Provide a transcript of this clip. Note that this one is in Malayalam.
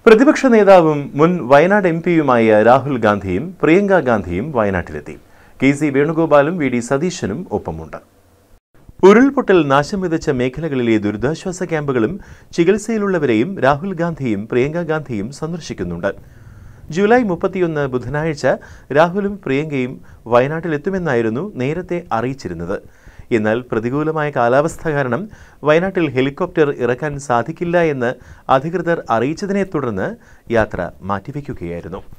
പ്രതിപക്ഷ നേതാവും മുൻ വയനാട് എം പിയുമായ രാഹുൽ ഗാന്ധിയും പ്രിയങ്ക ഗാന്ധിയും വയനാട്ടിലെത്തി കെ സി വേണുഗോപാലും വി ഡി സതീശനും ഒപ്പമുണ്ട് ഉരുൾപൊട്ടൽ നാശം വിതച്ച മേഖലകളിലെ ദുരിതാശ്വാസ ക്യാമ്പുകളും ചികിത്സയിലുള്ളവരെയും രാഹുൽ ഗാന്ധിയും പ്രിയങ്ക ഗാന്ധിയും സന്ദർശിക്കുന്നുണ്ട് ജൂലൈ മുപ്പത്തിയൊന്ന് ബുധനാഴ്ച രാഹുലും പ്രിയങ്കയും വയനാട്ടിലെത്തുമെന്നായിരുന്നു നേരത്തെ അറിയിച്ചിരുന്നത് എന്നാൽ പ്രതികൂലമായ കാലാവസ്ഥ കാരണം വയനാട്ടിൽ ഹെലികോപ്റ്റർ ഇറക്കാൻ സാധിക്കില്ല എന്ന് അധികൃതർ അറിയിച്ചതിനെ തുടർന്ന് യാത്ര മാറ്റിവെക്കുകയായിരുന്നു